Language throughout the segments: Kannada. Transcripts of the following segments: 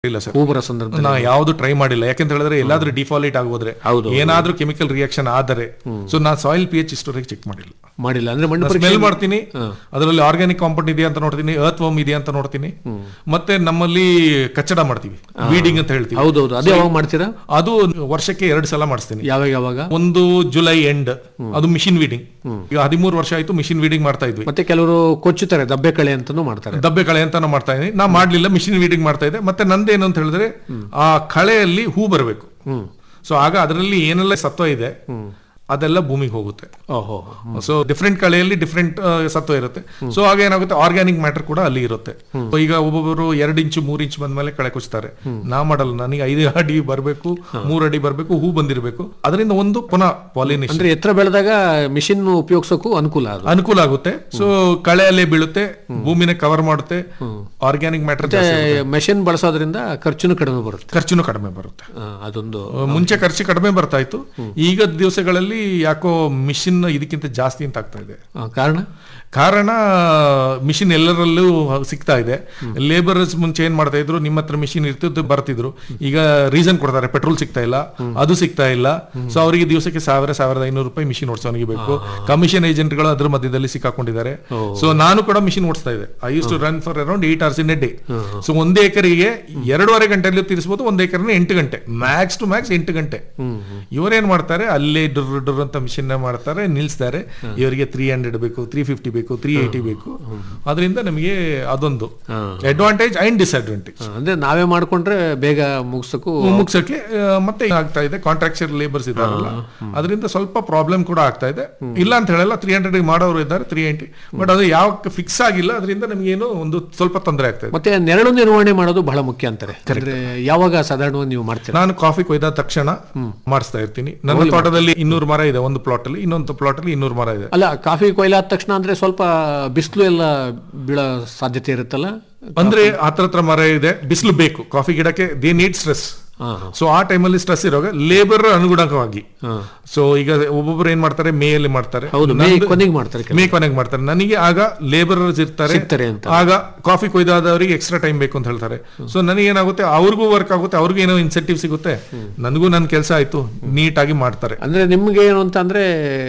ಇಲ್ಲ ಸರ್ ಹೂ ಬರೋ ಸಂದರ್ಭದಲ್ಲಿ ನಾ ಯಾವ್ದು ಟ್ರೈ ಮಾಡಿಲ್ಲ ಯಾಕೆಂತ ಹೇಳಿದ್ರೆ ಎಲ್ಲಾದ್ರೂ ಡಿಫಾಲ್ಟ್ ಆಗೋದ್ರೆ ಹೌದು, ಏನಾದ್ರೂ ಕೆಮಿಕಲ್ ರಿಯಾಕ್ಷನ್ ಆದರೆ ಸೊ ನಾ ಸಾಯಿಲ್ ಪಿ ಎಚ್ ಇಷ್ಟವರೆಗೆ ಚೆಕ್ ಮಾಡಿಲ್ಲ ಮಾಡಿಲ್ಲ ಅಂದ್ರೆ ಮಣ್ಣು ಪರೀಕ್ಷೆ ಸ್ಮೆಲ್ ಮಾಡ್ತೀನಿ ಅದರಲ್ಲಿ ಆರ್ಗ್ಯಾನಿಕ್ ಕಾಂಪೌಂಡ್ ಇದೆಯಾ ಅಂತ ನೋಡ್ತೀನಿ ಅರ್ತ್ ವರ್ಮ್ ಇದೆಯಾ ಅಂತ ನೋಡ್ತೀನಿ ಮತ್ತೆ ನಮ್ಮಲ್ಲಿ ಕಚ್ಚಡ ಮಾಡ್ತೀವಿ ಬೀಡಿಂಗ್ ಅಂತ ಹೇಳ್ತೀವಿ ಹೌದೌದು ಅದೇ ಯಾವಾಗ ಮಾಡ್ತೀರಾ ಅದು ವರ್ಷಕ್ಕೆ ಎರಡು ಸಲ ಮಾಡಿಸ್ತೀನಿ ಯಾವಾಗ ಯಾವಾಗ ಒಂದು ಜುಲೈ ಎಂಡ್ ಅದು ಮಿಷಿನ್ ವೀಡಿಂಗ್ ಈಗ ಹದಿಮೂರು ವರ್ಷ ಆಯ್ತು ಮಿಷಿನ್ ವೀಡಿಂಗ್ ಮಾಡ್ತಾ ಇದ್ವಿ ಮತ್ತೆ ಕೆಲವರು ಕೊಚ್ಚುತ್ತಾರೆ ದಬ್ಬೆ ಕಳೆ ಅಂತಾನು ಮಾಡ್ತಾರೆ ದಬ್ಬೆ ಕಳೆ ಅಂತ ನಾವು ಮಾಡ್ತಾ ಇದೀನಿ ನಾ ಮಾಡ್ಲಿಲ್ಲ ಮಿಷಿನ್ ವೀಡಿಂಗ್ ಮಾಡ್ತಾ ಇದ್ದೆ ಮತ್ತೆ ನಂದೇನು ಅಂತ ಹೇಳಿದ್ರೆ ಆ ಕಳೆಯಲ್ಲಿ ಹೂ ಬರಬೇಕು ಸೊ ಆಗ ಅದರಲ್ಲಿ ಏನೆಲ್ಲ ಸತ್ವ ಇದೆ ಅದೆಲ್ಲ ಭೂಮಿಗೆ ಹೋಗುತ್ತೆ ಓಹೋ ಸೊ ಡಿಫ್ರೆಂಟ್ ಕಳೆಯಲ್ಲಿ ಡಿಫ್ರೆಂಟ್ ಸತ್ವ ಇರುತ್ತೆ ಸೊ ಆಗ ಏನಾಗುತ್ತೆ ಆರ್ಗ್ಯಾನಿಕ್ ಮ್ಯಾಟರ್ ಕೂಡ ಅಲ್ಲಿ ಇರುತ್ತೆ So ಈಗ ಒಬ್ಬೊಬ್ಬರು ಎರಡು ಇಂಚು ಮೂರು ಇಂಚು ಬಂದ್ಮೇಲೆ ಕಳೆ ಕುಚ್ತಾರೆ ನಾ ಮಾಡಲ್ಲ ನನಗೆ ಐದು ಅಡಿ ಬರಬೇಕು ಮೂರು ಅಡಿ ಬರಬೇಕು ಹೂ ಬಂದಿರಬೇಕು ಅದರಿಂದ ಒಂದು ಪುನಃ ಪಾಲಿನೇಷನ್ ಅಂದ್ರೆ ಎತ್ತರ ಬೆಳೆದಾಗ ಮಿಷಿನ್ ಉಪಯೋಗಿಸೋಕು ಅನುಕೂಲ ಅದು ಅನುಕೂಲ ಆಗುತ್ತೆ ಸೊ ಕಳೆಯಲ್ಲೇ ಬೀಳುತ್ತೆ ಭೂಮಿನ ಕವರ್ ಮಾಡುತ್ತೆ ಆರ್ಗ್ಯಾನಿಕ್ ಮ್ಯಾಟರ್ ಮೆಷಿನ್ ಬಳಸೋದ್ರಿಂದ ಖರ್ಚುನು ಕಡಿಮೆ ಬರುತ್ತೆ ಖರ್ಚುನು ಕಡಿಮೆ ಬರುತ್ತೆ ಆ, ಅದೊಂದು ಮುಂಚೆ ಖರ್ಚು ಕಡಿಮೆ ಬರ್ತಾ ಇತ್ತು ಈಗ ದಿವಸಗಳಲ್ಲಿ ಯಾಕೋ ಮಿಷಿನ್ ಇದಕ್ಕಿಂತ ಜಾಸ್ತಿ ಅಂತ ಆಗ್ತಾ ಇದೆ ಆ, ಕಾರಣ ಕಾರಣ ಮಿಷಿನ್ ಎಲ್ಲರಲ್ಲೂ ಸಿಗ್ತಾ ಇದೆ ಲೇಬರ್ಸ್ ಮುಂಚೆ ಏನ್ ಮಾಡ್ತಾ ಇದ್ರು ನಿಮ್ಮ ಹತ್ರ ಮಿಷಿನ್ ಇರ್ತಿದ್ದು ಬರ್ತಿದ್ರು ಈಗ ರೀಸನ್ ಕೊಡ್ತಾರೆ ಪೆಟ್ರೋಲ್ ಸಿಗ್ತಾ ಇಲ್ಲ ಅದು ಸಿಗ್ತಾ ಇಲ್ಲ ಸೊ ಅವರಿಗೆ ದಿವಸಕ್ಕೆ ಸಾವಿರ ಸಾವಿರದ ಐನೂರು ರೂಪಾಯಿ ಮಿಷಿನ್ ಓಡಿಸೋನಿಗೆ ಬೇಕು ಕಮಿಷನ್ ಏಜೆಂಟ್ಗಳು ಅದ್ರ ಮಧ್ಯದಲ್ಲಿ ಸಿಕ್ಕಾಕೊಂಡಿದ್ದಾರೆ ಸೊ ನಾನು ಕೂಡ ಮಿಷಿನ್ ಓಡಿಸ್ತಾ ಇದೆ I use to run for around eight hours in a day so ಒಂದೇ ಎಕರೆಗೆ ಎರಡೂವರೆ ಗಂಟೆಯಲ್ಲಿ ತಿರ್ಸ್ಬೋದು ಒಂದ್ ಎಕರೆ ಎಂಟು ಗಂಟೆ ಮ್ಯಾಕ್ಸ್ ಟು ಮ್ಯಾಕ್ಸ್ ಎಂಟು ಗಂಟೆ ಇವರೇನ್ ಮಾಡ್ತಾರೆ ಅಲ್ಲೇ ಡುರ್ ಡುರ್ ಅಂತ ಮಿಷಿನ್ ಮಾಡ್ತಾರೆ ನಿಲ್ಸ್ತಾರೆ ಇವರಿಗೆ ತ್ರೀ ಹಂಡ್ರೆಡ್ ಬೇಕು ತ್ರೀ ಫಿಫ್ಟಿ ಬೇಕು ತ್ರೀ ಏಯ್ಟಿ ಬೇಕು ಅದರಿಂದ ನಮಗೆ ಅದೊಂದು ಅಡ್ವಾಂಟೇಜ್ ಅಂಡ್ ಡಿಸ್ಅಡ್ವಾಂಟೇಜ್ ಆ, ಅಂದ್ರೆ ನಾವೇ ಮಾಡ್ಕೊಂಡ್ರೆ ಬೇಗ ಮುಗಿಸೋಕು ಮುಗ್ಸಕ್ಕೆ ಆ, ಮತ್ತೆ ಆಗ್ತಾ ಇದೆ ಕಾಂಟ್ರಾಕ್ಚರ್ ಲೇಬರ್ಸ್ ಇದಾರಲ್ಲ ಅದರಿಂದ ಸ್ವಲ್ಪ ಪ್ರಾಬ್ಲಮ್ ಕೂಡ ಆಗ್ತಾ ಇದೆ ಇಲ್ಲ ಅಂತ ಹೇಳಲ್ಲ ತ್ರೀ ಹಂಡ್ರೆಡ್ ಮಾಡೋರು ಇದ್ದಾರೆ ತ್ರೀ ಏಯ್ಟಿ ಬಟ್ ಅದು ಯಾವ ಫಿಕ್ಸ್ ಆಗಿಲ್ಲ ಅದರಿಂದ ನಮಗೇನು ಒಂದು ಸ್ವಲ್ಪ ತೊಂದರೆ ಆಗ್ತಾ ಇದೆ ಮತ್ತೆ ನೆರಳು ನಿರ್ವಹಣೆ ಮಾಡೋದು ಬಹಳ ಮುಖ್ಯ ಅಂತಾರೆ ಅಂದ್ರೆ ಯಾವಾಗ ಸಾಧಾರಣವಾಗಿ ನೀವು ಮಾಡ್ತೀರಾ ನಾನು ಕಾಫಿ ಕೊಯ್ದ ತಕ್ಷಣ ಮಾಡಿಸ್ತಾ ಇರ್ತೀನಿ ನನ್ನ ತೋಟದಲ್ಲಿ ಇನ್ನೂರು ಮರ ಇದೆ ಒಂದು ಪ್ಲಾಟ್ ಅಲ್ಲಿ ಇನ್ನೊಂದು ಪ್ಲಾಟ್ ಅಲ್ಲಿ ಇನ್ನೂರು ಮರ ಇದೆ ಅಲ್ಲ ಕಾಫಿ ಕೊಯ್ಲಾದ ತಕ್ಷಣ ಅಂದ್ರೆ ಸ್ವಲ್ಪ ಬಿಸಿಲು ಎಲ್ಲ ಬೀಳೋ ಸಾಧ್ಯತೆ ಇರುತ್ತಲ್ಲ ಅಂದ್ರೆ ಹತ್ರ ಹತ್ರ ಮರ ಇದೆ ಬಿಸಿಲು ಬೇಕು ಕಾಫಿ ಗಿಡಕ್ಕೆ ದೇ ನೀಡ್ ಸ್ಟ್ರೆಸ್ ಹಾ, ಸೊ ಆ ಟೈಮಲ್ಲಿ ಸ್ಟ್ರೆಸ್ ಇರುವಾಗ ಲೇಬರ್ ಅನುಗುಣವಾಗಿ ಸೊ ಈಗ ಒಬ್ಬೊಬ್ರು ಏನ್ ಮಾಡ್ತಾರೆ ಮೇಯಲ್ಲಿ ಮಾಡ್ತಾರೆ ಹೌದು ಮೇ ನಂದು- ಕೊನೆಗೆ ಮಾಡ್ತಾರೆ ಕೆಲವು. ಮೇ ಕೊನೆಗೆ ಮಾಡ್ತಾರೆ ನನಗೆ ಆಗ ಲೇಬರರ್ಸ್ ಇರ್ತಾರೆ ಸಿಗ್ತಾರೆ ಅಂತ. ಆಗ ಕಾಫಿ ಕೊಯ್ದಾದವರಿಗೆ ಎಕ್ಸ್ಟ್ರಾ ಟೈಮ್ ಬೇಕು ಅಂತ ಹೇಳ್ತಾರೆ ಸೊ ನನಗೆ ಏನಾಗುತ್ತೆ ಅವ್ರಿಗೂ ವರ್ಕ್ ಆಗುತ್ತೆ ಅವ್ರಿಗೂ ಏನೋ ಇನ್ಸೆಂಟಿವ್ ಸಿಗುತ್ತೆ ನನಗೂ ನನ್ನ ಕೆಲಸ ಆಯ್ತು ನೀಟಾಗಿ ಮಾಡ್ತಾರೆ ಅಂದ್ರೆ ನಿಮ್ಗೆ ಏನು ಅಂತ ಅಂದ್ರೆ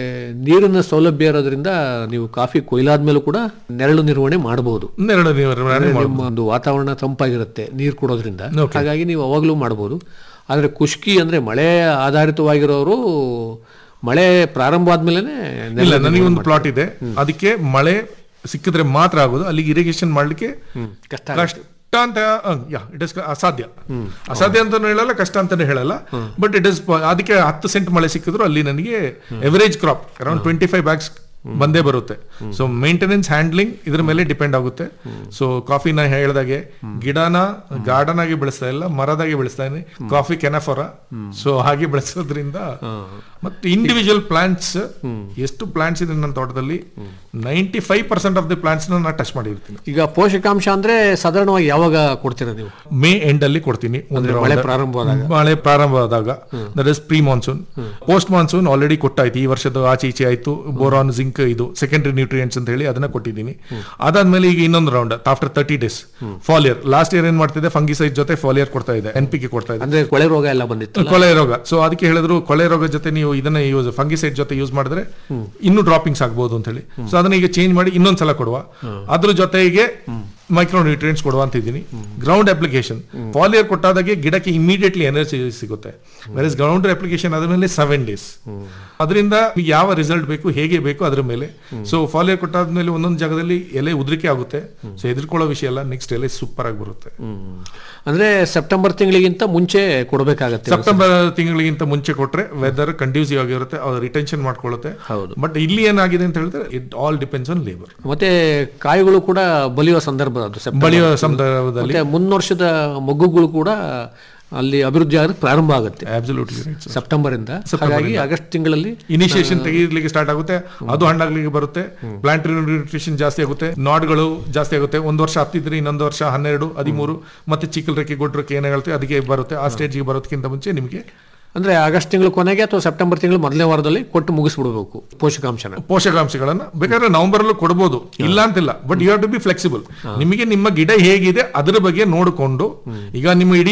ನೀರಿನ ಸೌಲಭ್ಯ ಇರೋದ್ರಿಂದ ನೀವು ಕಾಫಿ ಕೊಯ್ಲಾದ್ಮೇಲೂ ಕೂಡ ನೆರಳು ನಿರ್ವಹಣೆ ಮಾಡಬಹುದು ಎರಡು ನಿರ್ವಹಣೆ ಮಾಡ್ಬೋದು. ನಿಮ್ಮ ಒಂದು ವಾತಾವರಣ ತಂಪಾಗಿರುತ್ತೆ ನೀರು ಕೊಡೋದ್ರಿಂದ Okay. ಹಾಗಾಗಿ ನೀವು ಅವಾಗಲೂ ಮಾಡಬಹುದು ಆದ್ರೆ ಖುಷ್ಕಿ ಅಂದ್ರೆ ಮಳೆ ಆಧಾರಿತವಾಗಿರೋರು ಮಳೆ ಪ್ರಾರಂಭ ಆದ್ಮೇಲೆ ಇಲ್ಲ ನನಗೆ ಒಂದು ಪ್ಲಾಟ್ ಇದೆ ಅದಕ್ಕೆ ಮಳೆ ಸಿಕ್ಕಿದ್ರೆ ಮಾತ್ರ ಆಗೋದು ಅಲ್ಲಿಗೆ ಇರಿಗೇಷನ್ ಮಾಡ್ಲಿಕ್ಕೆ ಕಷ್ಟ ಕಷ್ಟ ಅಂತ ಯಾ ಇಟ್ ಇಸ್ ಅಸಾಧ್ಯ ಅಸಾಧ್ಯ ಅಂತ ಹೇಳಲ್ಲ ಕಷ್ಟ ಅಂತಾನೆ ಹೇಳಲ್ಲ ಬಟ್ ಇಟ್ ಇಸ್ ಅದಕ್ಕೆ ಹತ್ತು ಸೆಂಟ್ ಮಳೆ ಸಿಕ್ಕಿದ್ರು ಅಲ್ಲಿ ನನಗೆ average crop around twenty five bags ಬಂದೇ ಬರುತ್ತೆ ಸೊ ಮೇಂಟೆನೆನ್ಸ್ ಹ್ಯಾಂಡ್ಲಿಂಗ್ ಇದ್ರ ಮೇಲೆ ಡಿಪೆಂಡ್ ಆಗುತ್ತೆ ಸೊ ಕಾಫಿನ ಹೇಳ್ದಾಗೆ ಗಿಡನ ಗಾರ್ಡನ್ ಆಗಿ ಬೆಳೆಸ್ತಾ ಇಲ್ಲ ಮರದಾಗಿ ಬೆಳೆಸ್ತಾ ಇದ್ದೀನಿ ಕಾಫಿ ಕೆನಫರ ಸೊ ಹಾಗೆ ಬೆಳೆಸೋದ್ರಿಂದ ಮತ್ತೆ ಇಂಡಿವಿಜುವಲ್ ಪ್ಲಾಂಟ್ಸ್ ಎಷ್ಟು ಪ್ಲಾಂಟ್ಸ್ ಇದೆ ನನ್ನ ತೋಟದಲ್ಲಿ ninety five percent of the plants ನಾನು ಟಚ್ ಮಾಡಿರ್ತೀನಿ ಈಗ ಪೋಷಕಾಂಶ ಅಂದ್ರೆ ಸಾಧಾರಣವಾಗಿ ಯಾವಾಗ ಕೊಡ್ತೀರಾ ನೀವು ಮೇ ಎಂಡ್ ಅಲ್ಲಿ ಕೊಡ್ತೀನಿ ಒಂದು ಮಳೆ round. ಪ್ರಾರಂಭವಾದಾಗ ಮಳೆ ಪ್ರಾರಂಭವಾದಾಗ that is pre monsoon post monsoon already ಕೊಟ್ಟಾಯ್ತು ಈ ವರ್ಷದ ಆಚೆ ಈಚೆ ಆಯ್ತು ಬೋರಾನ್ ಜಿಂಕ್ ಇದು ಸೆಕೆಂಡರಿ ನ್ಯೂಟ್ರಿಯೆಂಟ್ಸ್ ಅಂತ ಹೇಳಿ ಅದನ್ನ ಕೊಟ್ಟಿದ್ದೀನಿ ಅದಾದ್ಮೇಲೆ ಈಗ ಇನ್ನೊಂದು round after thirty days foliar last year ಏನ್ ಮಾಡ್ತಿದ್ದೆ ಫಂಗಿಸೈಡ್ ಜೊತೆ ಫಾಲಿಯರ್ ಕೊಡ್ತಾ ಇದೆ ಎನ್ ಪಿ ಕೆ ಕೊಡ್ತಾ ಇದೆ ಅಂದ್ರೆ ಕೊಳೆ ರೋಗ ಎಲ್ಲ ಬಂದಿತ್ತು ಕೊಳೆ ರೋಗ ಸೊ ಅದಕ್ಕೆ ಹೇಳಿದ್ರು ಕೊಳೆ ರೋಗ ಜೊತೆ ನೀವು ಇದನ್ನ ಯೂಸ್ ಫಂಗಿಸೈಡ್ ಜೊತೆ ಯೂಸ್ ಮಾಡಿದ್ರೆ ಇನ್ನೂ ಡ್ರಾಪಿಂಗ್ಸ್ ಆಗ್ಬೋದು ಅಂತ ಹೇಳಿ ಸೊ ಅದನ್ನ ಈಗ ಚೇಂಜ್ ಮಾಡಿ ಇನ್ನೊಂದ್ಸಲ ಕೊಡುವ ಅದ್ರ ಜೊತೆಗೆ ಮೈಕ್ರೋ ನ್ಯೂಟ್ರಿಯೆಂಟ್ಸ್ ಕೊಡುವ ಅಂತ ಇದ್ದೀನಿ ಗ್ರೌಂಡ್ ಅಪ್ಲಿಕೇಶನ್ ಫಾಲಿಯರ್ ಕೊಟ್ಟಾದಾಗೆ ಗಿಡಕ್ಕೆ ಇಮಿಡಿಯೇಟ್ಲಿ ಎನರ್ಜಿ ಸಿಗುತ್ತೆ ವೆರಸ್ ಗ್ರೌಂಡ್ ಅಪ್ಲಿಕೇಶನ್ ಆದ್ಮೇಲೆ ಸೆವೆನ್ ಡೇಸ್ ಅದರಿಂದ ಯಾವ ರಿಸಲ್ಟ್ ಬೇಕು ಹೇಗೆ ಬೇಕು ಅದ್ರ ಮೇಲೆ ಸೊ ಫಾಲಿಯರ್ ಕೊಟ್ಟಾದ್ಮೇಲೆ ಒಂದೊಂದು ಜಾಗದಲ್ಲಿ ಎಲೆ ಉದ್ರಿಕೆ ಆಗುತ್ತೆ ಸೊ ಎದುರ್ಕೊಳ್ಳೋ ವಿಷಯ ಎಲ್ಲ ನೆಕ್ಸ್ಟ್ ಎಲೆ ಸೂಪರ್ ಆಗಿ ಬರುತ್ತೆ ಅಂದ್ರೆ ಸೆಪ್ಟೆಂಬರ್ ತಿಂಗಳಿಗಿಂತ ಮುಂಚೆ ಕೊಡಬೇಕಾಗತ್ತೆ ಸೆಪ್ಟೆಂಬರ್ ತಿಂಗಳಿಗಿಂತ ಮುಂಚೆ ಕೊಟ್ರೆ ವೆದರ್ ಕಂಡ್ಯೂಸಿವ್ ಆಗಿರುತ್ತೆ ಅವ್ರು ರಿಟೆನ್ಷನ್ ಮಾಡ್ಕೊಳ್ಳುತ್ತೆ ಹೌದು. ಬಟ್ ಇಲ್ಲಿ ಏನಾಗಿದೆ ಅಂತ ಹೇಳಿದ್ರೆ it all depends on labour ಮತ್ತೆ ಕಾಯಿಗಳು ಕೂಡ ಬಲಿಯುವ ಸಂದರ್ಭ ಅದು ಸೆಪ್ಟೆಂಬರ್ ಬಳಿಯೋ ಸಂದರ್ಭದಲ್ಲಿ ಮತ್ತೆ ಮುನ್ನರ್ಷದ ಮಗುಗಳು ಕೂಡ ಅಲ್ಲಿ ಅಭಿವೃದ್ಧಿ ಆಗಕ್ಕೆ ಪ್ರಾರಂಭ ಆಗುತ್ತೆ ಅಬ್ಸಲ್ಯೂಟ್ಲಿ ಸೆಪ್ಟೆಂಬರ್ ಇಂದ ಹಾಗಾಗಿ ಆಗಸ್ಟ್ ತಿಂಗಳಲ್ಲಿ ಇನಿಷಿಯೇಷನ್ ತೆಗೀಲಿಕ್ಕೆ ಸ್ಟಾರ್ಟ್ ಆಗುತ್ತೆ ಅದು ಹಣ್ಣಾಗ್ಲಿಕ್ಕೆ ಬರುತ್ತೆ ಪ್ಲಾಂಟ್ ನ್ಯೂಟ್ರಿಷನ್ ಜಾಸ್ತಿ ಆಗುತ್ತೆ ನಾಡ್ಗಳು ಜಾಸ್ತಿ ಆಗುತ್ತೆ ಒಂದು ವರ್ಷ ಹತ್ತಿದ್ರೆ ಇನ್ನೊಂದು ವರ್ಷ ಹನ್ನೆರಡು ಹದಿಮೂರು ಮತ್ತೆ ಚಿಕ್ಕಲ್ ರೆಕ್ಕೆ ಗೊಡ್ಡ ರೆಕ್ಕೆ ಏನಾಗುತ್ತೆ ಅದಕ್ಕೆ ಬರುತ್ತೆ ಆ ಸ್ಟೇಜ್ಗೆ ಬರೋದಕ್ಕಿಂತ ಮುಂಚೆ ನಿಮಗೆ ಅಂದ್ರೆ ಆಗಸ್ಟ್ ತಿಂಗಳು ಕೊನೆಗೆ ಅಥವಾ ಸೆಪ್ಟೆಂಬರ್ ತಿಂಗಳು ಮೊದಲನೇ ವಾರದಲ್ಲಿ ಕೊಟ್ಟು ಮುಗಿಸ್ಬಿಡ್ಬೇಕು ಪೋಷಕಾಂಶನ ಪೋಷಕಾಂಶಗಳನ್ನ ಬೇಕಾದ್ರೆ ನವೆಂಬರ್ ಅಲ್ಲೂ ಕೊಡಬಹುದು ಇಲ್ಲ ಅಂತಿಲ್ಲ but you have to be flexible ನಿಮಗೆ ನಿಮ್ಮ ಗಿಡ ಹೇಗಿದೆ ಅದರ ಬಗ್ಗೆ ನೋಡಿಕೊಂಡು ಈಗ ನಿಮ್ಮ ಇಡೀ